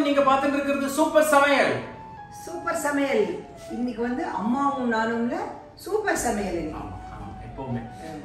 நீங்க பார்த்துட்டு இருக்கிறது சூப்பர் சமையல் சூப்பர் சமையல் இன்னைக்கு வந்து அம்மாவும் நானும்ல சூப்பர் சமையல் இன்னைக்கு. ஆமா, ஆமா, எப்பவுமே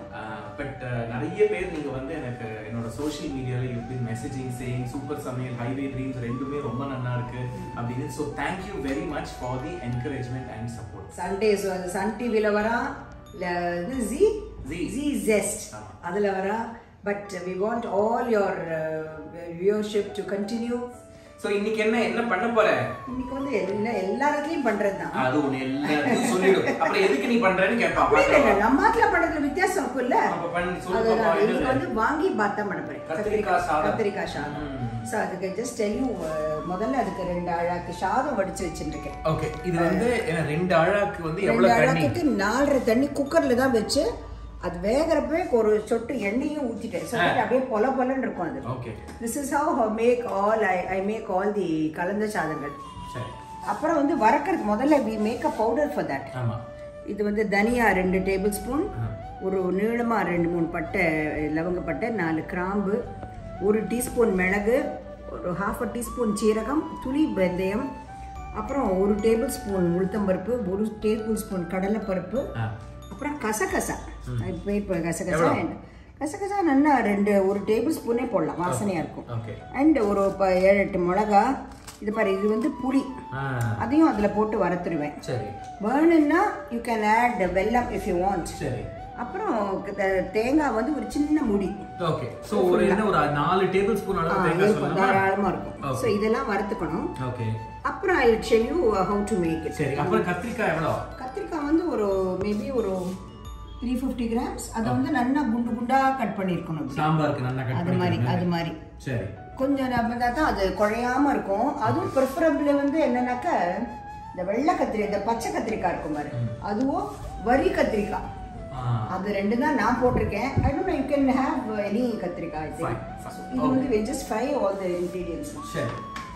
பட் நிறைய பேர் நீங்க வந்து எனக்கு என்னோட சோஷியல் மீடியால you been messaging saying super சமையல் ஹைவே ட்ரீம்ஸ் ரெண்டுமே ரொம்ப நல்லா இருக்கு அப்படின்னு so thank you very much for the encouragement and support Sundays வந்து சன் டிவில வரா இல்ல இது ஜி Zee. ஜி ஜெஸ்ட் ஆமா. அதுல வரா but we want all your viewership to continue so இன்னைக்கு என்ன என்ன பண்ண போற இன்னைக்கு வந்து எல்லா எல்லா இடத்துலயும் பண்றது தான் அது ஒண்ணு எல்லாத்தையும் சொல்லிடும் அப்புறம் எதுக்கு நீ பண்றேன்னு கேட்பா அப்படி இல்ல, இல்ல, பார்க்கலாம். நம்ம ஆத்துல பண்றதுல வித்தியாசம் இருக்குல்ல அப்ப பண்ணி சொல்லு அதுதான் பாப்பா, இன்னைக்கு என்னது? வந்து வாங்கி பார்த்தா பண்ண போறேன் கத்திரிக்காய் சாதம். கத்திரிக்காய் சாதம் ம். ஸோ அதுக்கு ஜஸ்ட் டெல்யூ முதல்ல அதுக்கு ரெண்டு அழாக்கு சாதம் வடிச்சு வச்சுருக்கேன் ஓகே இது வந்து என்ன, ரெண்டு அழாக்கு வந்து ரெண்டு எவ்வளவு தண்ணி அழாக்குக்கு நாலரை தண்ணி குக்கர்ல தான் வச்சு அது வேகிறப்பவே ஒரு சொட்டு எண்ணெயும் ஊத்திட்டேன் ஸோ அப்படியே பொல பொலன்னு இருக்கும் அது okay this is how make all I I make all the கலந்த சாதங்கள் சரி அப்புறம் வந்து வறக்கிறதுக்கு முதல்ல we make a powder for that ஆமா இது வந்து தனியா ரெண்டு டேபிள் ஸ்பூன் ஒரு நீளமா ரெண்டு மூணு பட்டை லவங்க பட்டை நாலு கிராம்பு ஒரு டீஸ்பூன் மிளகு ஒரு ஹாஃப் அ டீஸ்பூன் சீரகம் துளி வெந்தயம் அப்புறம் ஒரு டேபிள் ஸ்பூன் உளுத்தம்பருப்பு ஒரு டேபிள் ஸ்பூன் கடலைப்பருப்பு ஆ. அப்புறம் கசகசா இப்போ இப்போ கசகசா and கசகசா நல்லா ரெண்டு ஒரு டேபிள் ஸ்பூனே போடலாம் வாசனையா இருக்கும் ஓகே அண்ட் ஒரு இப்போ ஏழு எட்டு மிளகா இது பாரு இது வந்து புளி ஆ அதையும் அதில் போட்டு வறுத்துருவேன் சரி வேணும்னா you can add vellam if you want சரி அப்புறம் த- தேங்காய் வந்து ஒரு சின்ன முடி ஓகே சோ ஒரு என்ன ஒரு நாலு டேபிள் ஸ்பூன் ஆ, அளவு தேங்காய் இருக்கும் சொல்லலாமா தாராளமா இருக்கும் ஸோ இதெல்லாம் வறுத்துக்கணும் ஓகே அப்புறம் I shall you how to make it சரி அப்புறம் கத்திரிக்காய் எவ்வளோ கத்திரிக்காய் வந்து ஒரு மேபி ஒரு த்ரீ ஃபிஃப்டி கிராம்ஸ் அதை வந்து நல்லா குண்டு குண்டா கட் பண்ணியிருக்கணும் இப்படி. சாம்பாருக்கு நல்லா கட் அது மாதிரி அது மாதிரி சரி கொஞ்சம் நம்ம தான் அது குழையாம இருக்கும் அதுவும் ப்ரிஃபரபிள் வந்து என்னன்னாக்க இந்த வெள்ளை கத்திரி இந்த பச்சை கத்திரிக்காய் இருக்கும் பாரு அதுவும் வரி கத்திரிக்காய் ஆ அது ரெண்டு தான் நான் போட்டிருக்கேன் I don't you can have any kathirikkai I think. Fine, fine. So, இது வந்து just fry all the ingredients சரி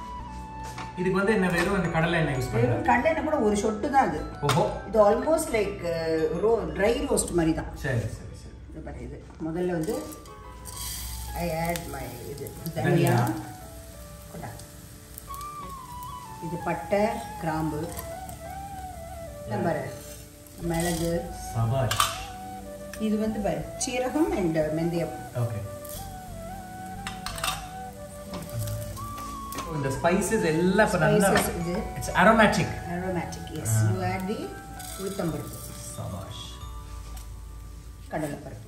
இதுக்கு வந்து என்ன வெறும் அந்த கடலை எண்ணெய் யூஸ் பண்ணுறேன் வெறும் கடலை கூட ஒரு சொட்டு தான் அது ஓஹோ இது almost like raw dry roast மாதிரி தான் சரி சரி சரி இது பாரு இது முதல்ல வந்து ஐ ஆட் மை இது தனியா. தனியா கொண்டா. இது பட்டை கிராம்பு இந்த பாரு மிளகு சபாஷ் இது வந்து பாரு சீரகம் அண்ட் மெந்தயம் ஓகே இந்த ஸ்பைசஸ் எல்லாம் இப்போ நல்லா Spices இது it's aromatic aromatic yes you add the உளுத்தம்பருப்பு சபாஷ் கடலைப்பருப்பு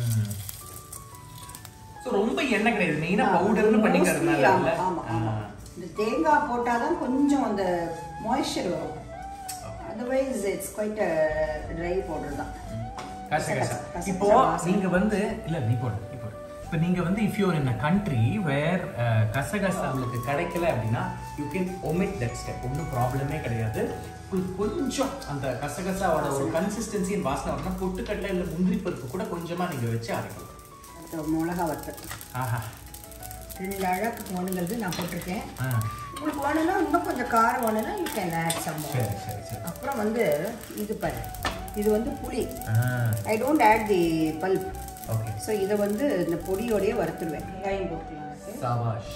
ஸோ ரொம்ப எண்ணெய் கிடையாது மெயினாக ஆ, பவுடர்னு mostly பண்ணிக்கிறதுனால ஆமா, இல்ல? ஆமா, ஆமா. ஆ. இந்த தேங்காய் போட்டாதான் கொஞ்சம் அந்த மாய்ஸ்சர் வரும் otherwise it's quite dry powder தான் கசகசா கசகசா இப்போ வாசனை. நீங்க வந்து இல்ல நீ போடு நீ போடு இப்போ நீங்க வந்து if your in a country where கசகசா உங்களுக்கு கிடைக்கல அப்படின்னா you can omit that step ஒன்றும் ப்ராப்ளமே கிடையாது உங்களுக்கு கொஞ்சம் அந்த கசகசாவோட ஒரு கன்சிஸ்டன்சி வாசனை வரணும் பொட்டுக்கடலை இல்லை முந்திரி பருப்பு கூட கொஞ்சமா நீங்க வச்சு அரைக்கலாம் அடுத்து மிளகா வத்தல் ஆஹா ரெண்டு அழகு வேணுங்கிறது நான் போட்டிருக்கேன் ஆ உங்களுக்கு வேணும்னா இன்னும் கொஞ்சம் காரம் வேணும்னா யூ கேன் ஆட் சம் சரி சரி சரி அப்புறம் வந்து இது பாரு இது வந்து புளி ஆ I don't add the pulp okay so இதை வந்து இந்த பொடியோடயே வறுத்துருவேன் வெங்காயம் போட்டுக்கலாம் அதுக்கு. சபாஷ்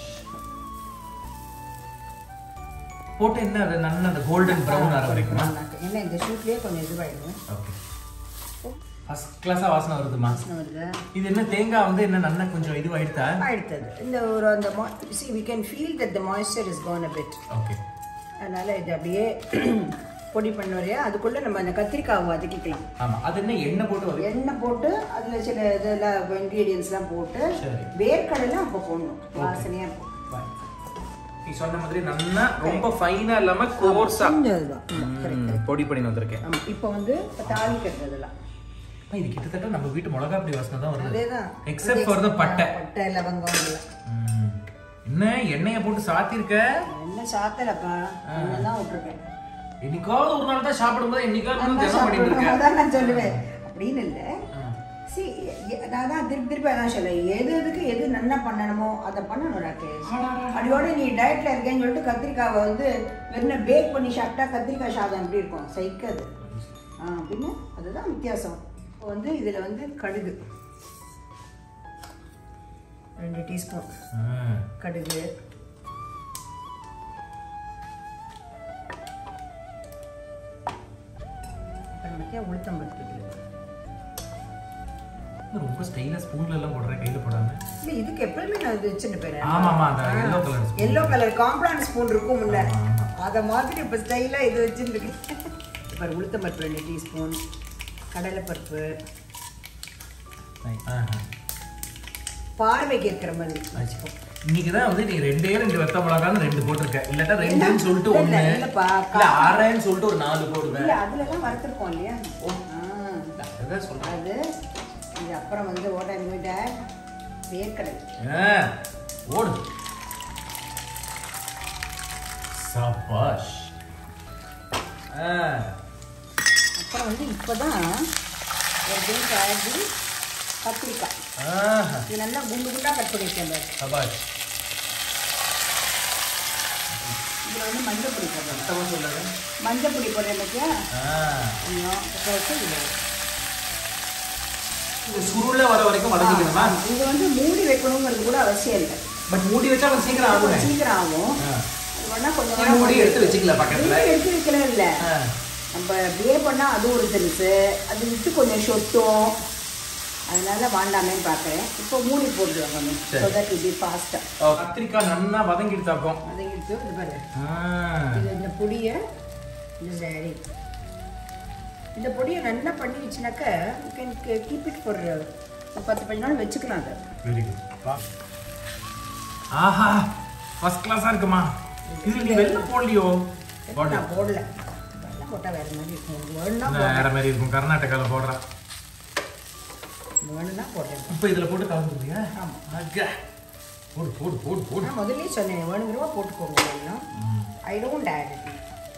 போட்டு என்ன அது நல்ல அந்த கோல்டன் ப்ரௌன் ஆற வரைக்குமா ஏன்னா இந்த ஷூட்லேயே கொஞ்சம் இதுவாயிடும் ஓகே ஃபர்ஸ்ட் கிளாஸா வாசனை வருதுமா வாசனை வருது இது என்ன தேங்காய் வந்து என்ன நல்லா கொஞ்சம் இதுவாயிடுதா அடுத்தது இந்த ஒரு அந்த see we can feel that the moisture is gone a bit okay அதனால இது அப்படியே பொடி பண்ண வரையா அதுக்குள்ள நம்ம அந்த கத்திரிக்காவை வதக்கிக்கலாம் ஆமா அது என்ன எண்ணெய் போட்டு வருது எண்ணெய் போட்டு அதுல சில இதெல்லாம் இன்க்ரீடியன்ஸ்லாம் போட்டு சரி. வேர்க்கடலை அப்போ போடணும் வாசனையா இருக்கும் நீ சொன்ன மாதிரி நல்லா ரொம்ப ஃபைனா இல்லாம கோர்ஸா கொஞ்சம் இதுதான் ஆமா, correct. பொடி பண்ணி வந்திருக்கேன் ஆமா இப்போ வந்து இப்போ தாளிக்கிறது இதெல்லாம் அப்பா, இது கிட்டத்தட்ட நம்ம வீட்டு மிளகா அப்படி வாசனை தான் வருது அதேதான் எக்ஸப்ட் ஃபார் த பட்டை பட்டை லவங்கம் இதெல்லாம் ம். என்ன எண்ணெயை போட்டு சாத்திருக்க என்ன சாத்தலப்பா தான் விட்டுருக்கேன் என்னைக்காவது ஒரு நாள் தான் சாப்பிடும்போது என்னைக்காவது நான் தினம் பண்ணிட்டு இருக்க சாப்பிடுவேன், அதான் நான் சொல்லுவேன் அப்படின்னு இல்லை சி நான் தான் திருப்பி திருப்பி அதான் சொல்லுவேன் எது எதுக்கு எது நல்லா பண்ணணுமோ அதை பண்ணணும் ராகேஷ் அடியோட நீ டயட்ல இருக்கேன்னு சொல்லிட்டு கத்திரிக்காவை வந்து வெறும் பேக் பண்ணி சாப்பிட்டா கத்திரிக்காய் சாதம் எப்படி இருக்கும் சைக்காது ஆ பின்ன அதுதான் வித்தியாசம் இப்போ வந்து இதில் வந்து கடுகு ரெண்டு டீஸ்பூன் ம். கடுகு உளுத்தம் பருப்பு இதில் ரொம்ப ஸ்டைலா ஸ்பூன்ல எல்லாம் போடுறேன் கையில போடாம இல்லை இதுக்கு எப்பவுமே நான் இது வச்சுட்டு போயிடுறேன் ஆமா ஆமா அந்த yellow color spoon. Yellow colour Complan spoon இருக்கும் முன்ன ஆமா, ஆமா. அதை மாதிரி இப்போ ஸ்டைலாக இது வச்சுருக்கேன் இப்போ உளுத்தம் பருப்பு ரெண்டு டீஸ்பூன் கடலைப்பருப்பு ஆஹா. பார்வைக்கு இருக்கிற மாதிரி வச்சுக்கோ இன்னைக்கு தான் வந்து நீ ரெண்டே ரெண்டு வெத்த மிளகான்னு ரெண்டு போட்டிருக்க இல்லாட்டா ரெண்டுன்னு சொல்லிட்டு இல்ல, ஒண்ணு இல்லப்பா. இல்ல ஆறேன்னு சொல்லிட்டு ஒரு நாலு போடுவேன் இல்லை அதில் தான் வறுத்துருக்கோம் இல்லையா ஆ அதான் சொல்றேன் அது இது அப்புறம் வந்து ஓட விட வேர்க்கடலை ஆ, ஓடு சபாஷ் ஆ, அப்புறம் வந்து இப்போ தான் ஒரு பீன்ஸ் ஆகி கத்திரிக்காய் ஆஹா, இது நல்லா குண்டு குண்டாக கட் பண்ணியிருக்கேன் பாரு. சபாஷ் இதில் வந்து மஞ்சள் பொடி போடுறேன் சத்தமா சொல்லாத மஞ்சள் பொடி போடுறேன் பார்த்தியா ஆ, கொஞ்சம் போட்டு இதில் இது சுருள வர வரைக்கும் வதக்கிக்கணுமா இது வந்து மூடி வைக்கணுங்கிறது கூட அவசியம் இல்லை பட் மூடி வச்சா கொஞ்சம் சீக்கிரம் ஆகுமே சீக்கிரம் ஆகும் ஆ. அது வேணா கொஞ்சம் நீ மூடி எடுத்து வச்சுக்கல பக்கத்துல மூடி எடுத்து வைக்கலாம் இல்லை ஆ. நம்ம அப்படியே பண்ணால் அது ஒரு பெருசு அது விட்டு கொஞ்சம் சொட்டும் அதனால வேண்டாமேன்னு பார்க்குறேன் இப்போ மூடி போட்டுருவாங்க கொஞ்சம் சரி. ஸோ தட் இது ஃபாஸ்ட்டாக ஓ, கத்திரிக்காய் நல்லா வதங்கிடுத்தாக்கும் அதை எடுத்து இது பாரு ஆ. இது இந்த பொடியை இந்த சரி இந்த பொடியை நல்லா பண்ணி வச்சுனாக்க you can keep it for பத்து பதினஞ்சு நாள் வச்சுக்கலாம் அதை வெரி குட் ஆஹா ஃபர்ஸ்ட் கிளாஸா இருக்குமா இதுல நீ வெள்ளம் போடலையோ போடு நான் போடல வெள்ளம் போட்டால் வேறு மாதிரி இருக்கும் உங்களுக்கு வேணும்னா வேற மாதிரி இருக்கும் கர்நாடகால போடுறேன் போடுறேன் வேணும்னா போடுறேன் இப்போ இதுல போட்டு கலந்துருவியா ஆமா. அக்கா. போடு போடு போடு போடு நான் முதல்லயே சொன்னேன் வேணுங்கிறவா போட்டுக்கோங்க வேணும் ஐ டோன்ட் ஆட் இட்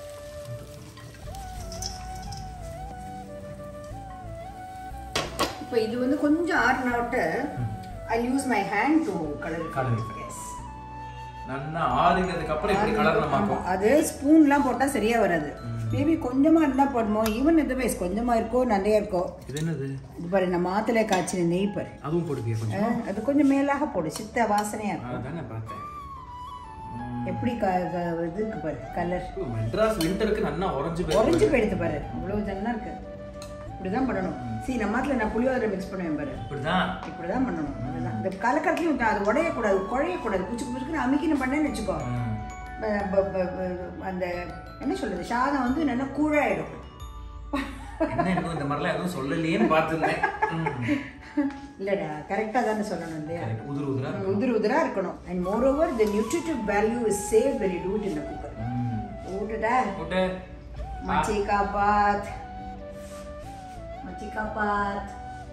இப்போ இது வந்து கொஞ்சம் ஆறுனாவிட்டு I use my hand to colour Colour it. Yes நல்லா ஆறுங்கிறதுக்கு அப்புறம் இப்படி கலர் நம்ம அது ஸ்பூன்லாம் போட்டால் சரியா வராது மேபி கொஞ்சமா இருந்தா போடுமோ ஈவன் இது வைஸ் கொஞ்சமா இருக்கோ நிறைய இருக்கோ இது என்னது இது பாரு நம்ம ஆத்துல காய்ச்சின நெய் பாரு அதுவும் போடுவியா கொஞ்சம் ஆ, அது கொஞ்சம் மேலாக போடு சித்த வாசனையா இருக்கும் அதானே பார்த்தேன் எப்படி க க- இது இருக்கு பாரு கலர் ம். மெட்ராஸ் விண்டருக்கு நல்லா உறைஞ்சு போயிருக்கு. உறைஞ்சு போயிடுது பாரு இவ்வளவு நல்லா இருக்கு இப்படிதான் பண்ணணும் சரி நம்ம ஆத்துல நான் புளியோதரை மிக்ஸ் பண்ணுவேன் பாரு இப்படிதான் இப்படிதான் பண்ணணும் அதுதான் இந்த கலக்கரத்துலையும் அது உடையக்கூடாது குழையக்கூடாது குச்சி குச்சிக்கு அமுக்கின்னு பண்ணேன்னு வச்சுக்கோ ம். ப- ப- ப- ப- அந்த என்ன சொல்றது சாதம் வந்து நல்லா கூழாயிடும் என்ன இன்னும் இந்த மாதிரிலாம் எதுவும் சொல்லலையேன்னு பார்த்துருந்தேன் ம். இல்லடா கரெக்டா தானே சொல்லணும் இல்லையா Correct. உதிரு உதிரா உதிர் உதிரா இருக்கணும் and moreover the nutritive value is save very too in cooker hmm. ஊட்டுடா போட்டு மச்சி காப்பாத் மச்சி காப்பாத்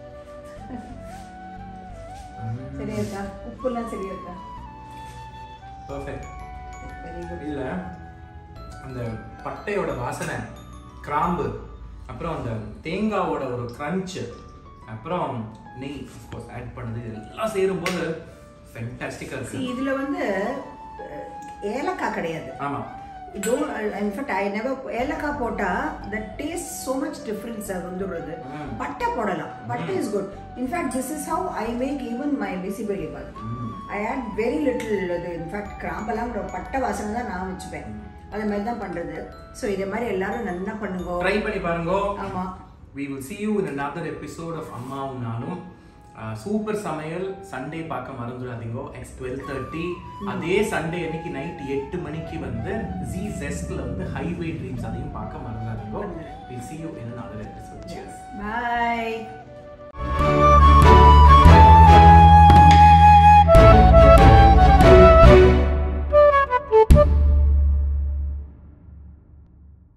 சரியா இருக்கா உப்புலாம் சரியா இருக்கா பர்ஃபெக்ட் வெரி குட் இல்ல அந்த பட்டையோட வாசனை கிராம்பு அப்புறம் அந்த தேங்காவோட ஒரு crunch அப்புறம் நெய் கோர்ஸ் ஆட் பண்ணது இது எல்லாம் சேரும்போது ஃபென்டாஸ்டிக்கா இருக்கு இதுல வந்து அஹ், ஏலக்காய் கிடையாது ஆமா இதோ இன்ஃபேக்ட் ஐ நெவர் ஏலக்காய் போட்டா the taste so much difference அது வந்துடுறது ம். பட்டை போடலாம் பட்டை is good in fact this is how I make even my bisibele bath I add very little இது இன்ஃபேக்ட் கிராம்பெல்லாம் ஒரு பட்டை வாசனை தான் நான் வச்சுப்பேன் அது மாதிரி தான் பண்றது ஸோ இதே மாதிரி எல்லாரும் நல்லா பண்ணுங்க ட்ரை பண்ணி பாருங்க ஆமா we will see you in another episode of அம்மாவும் நானும் சூப்பர் சமையல் சண்டே பார்க்க மறந்துடாதீங்க எக்ஸ் டுவெல் தேர்ட்டி அதே சண்டே அன்னைக்கு நைட் எட்டு மணிக்கு வந்து ஜி ஜெஸ்ட்ல வந்து ஹைவே ட்ரீம்ஸ் அதையும் பார்க்க மறந்துடாதீங்க we'll see you in another episode cheers bye